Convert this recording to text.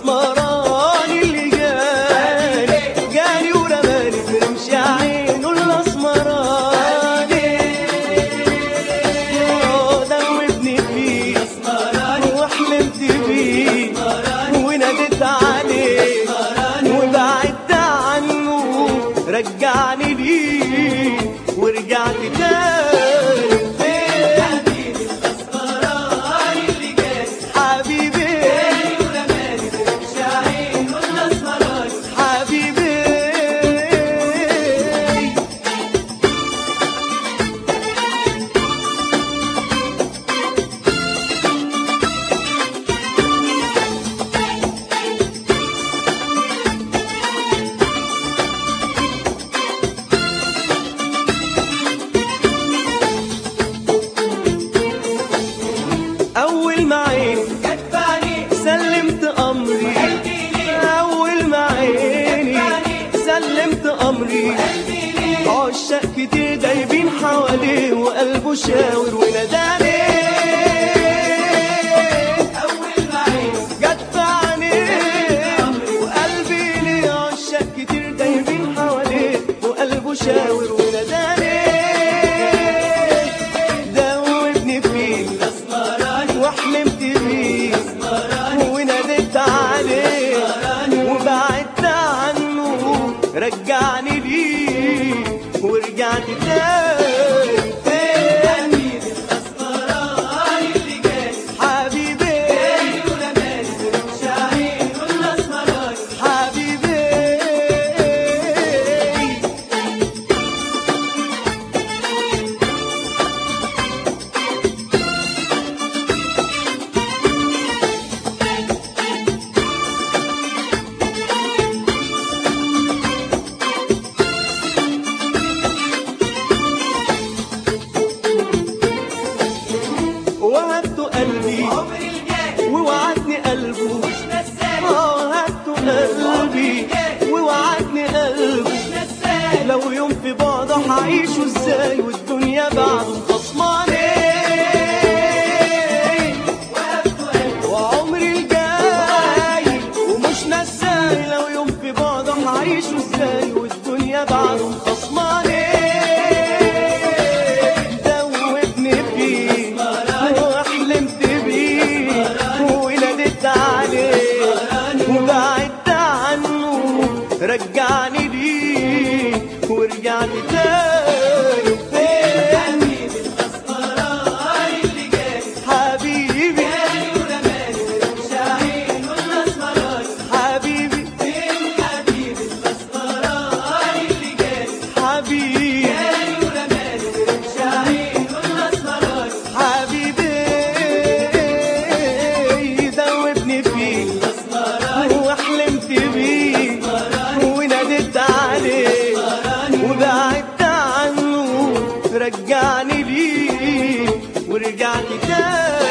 الاسمراني اللي جاني جاني ورماني في رمش عينه الاسمراني آه، دوبني فيه وحلمت بيه وناديت عليه وبعدت عنه رجعني ليه ورجعت تاني حبيبي حبيبي أول ما عيني سلمت أمري أول ما عيني سلمت أمري عشاق كتير دايبين حواليه وقلبه شاور وناداني جت في عينيه وقلبي ليه عشاق كتير دايبين حواليه وقلبه شاور وناداني دوبني فيه وحلمت بيه وناديت عليه وبعدت عنه رجعني ليه ورجعت تاني تاني حبيبي حبيبي وهبت قلبي ووعدني قلبه آه، وهبت قلبي ووعدني قلبه لو يوم في بعضه هعيشه ازاي والدنيا بعده مخصماني وعمري الجاي ومش نساي لو يوم في بعضه هعيشه ازاي والدنيا بعده مخصماني دوبني فيه وحلمت بيه وناديت عليه وبعدت عنه رجعني ليه ورجعت تاني فين حبيبي حبيبي حبيبي حبيبي دوبني فيه وحلمت بيه وناديت عليه وبعدت عنه رجعني ليه ورجعت تاني